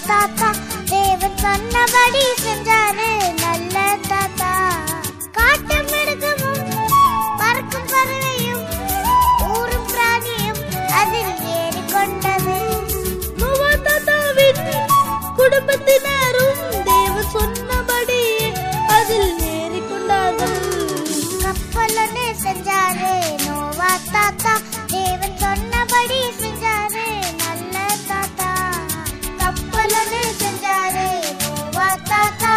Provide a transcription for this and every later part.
தாத்தா தேவன் சொன்னபடி செஞ்சாரு நல்ல தாத்தா காட்டு மிருகமும் பறக்கும் பறவையும் ஊரும் பிராணியும் அதில் ஏறிக்கொண்டது நோவா தாத்தாவின் குடும்பத்தினரும் தேவன் சொன்னபடி அதில் ஏறிக்கொண்டார்கள் கப்பலொன்னு செஞ்சாரு நோவா தாத்தா தேவன் சொன்னபடி செஞ்சாரு நல்ல தாத்தா கப்பலொன்னு செஞ்சாரு நோவா தாத்தா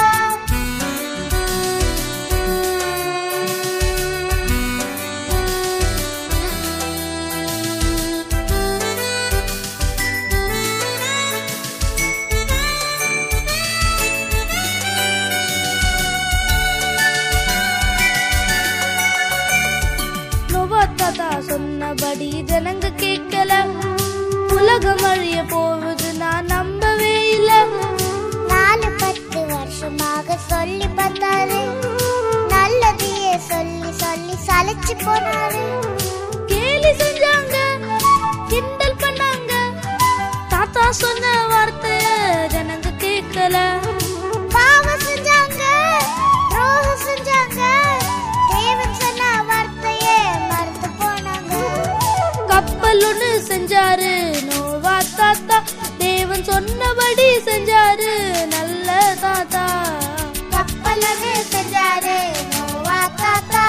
நோவா தாத்தா சொன்னபடி ஜனங்க கேட்கல உலகம் அழிய போவது நான் நம்பவே இல்லை நாலு பத்து வருஷமாக சொல்லி பார்த்தாரு நல்லதையே சொல்லி சொல்லி சலிச்சு போனாரு கேலி செஞ்சாங்க கிண்டல் பண்ணாங்க தாத்தா சொன்ன வார்த்தைய ஜனங்க கேட்கல பாவம் செஞ்சாங்க துரோகம் செஞ்சாங்க தேவன் சொன்ன வார்த்தையே மறந்து போனாங்க கப்பல் ஒண்ணு செஞ்சாரு நோவா தாத்தா தேவன் சொன்னபடி செஞ்சாரு நல்ல தாத்தா கப்பலன்னு செஞ்சாரு நோவா தாத்தா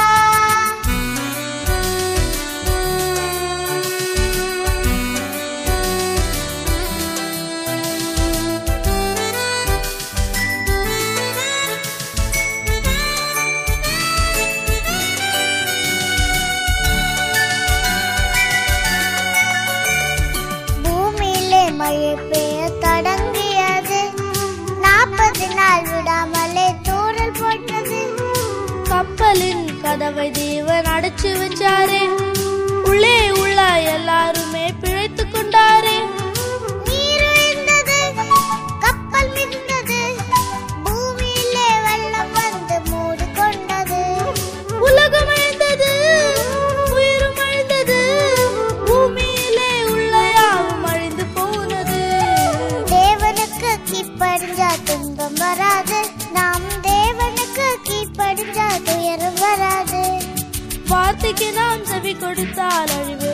பூமியிலே மழை பெய்ய தொடங்கியது நாற்பது நாள் விடாமலே தூரல் போட்டது கப்பலின் கதவை தேவன் அடைச்சு வச்சாரே உள்ளே உள்ள எல்லாருமே பிழைத்து கொண்டாரே நீர் விழுந்தது கப்பல் மிதந்தது பூமியிலே வெள்ளம் வந்து மூடி கொண்டது உலகம் அழிந்தது உயிரும் அழிந்தது பூமியிலே உள்ள யாவும் அழிந்து போனது தேவனுக்கு கீழ்ப்படிஞ்சா துன்பம் வராது நாம் தேவனுக்கு கீழ்ப்படிஞ்சா துயரம் வராது வார்த்தைக்கு நாம் செவி கொடுத்தால் அழிவு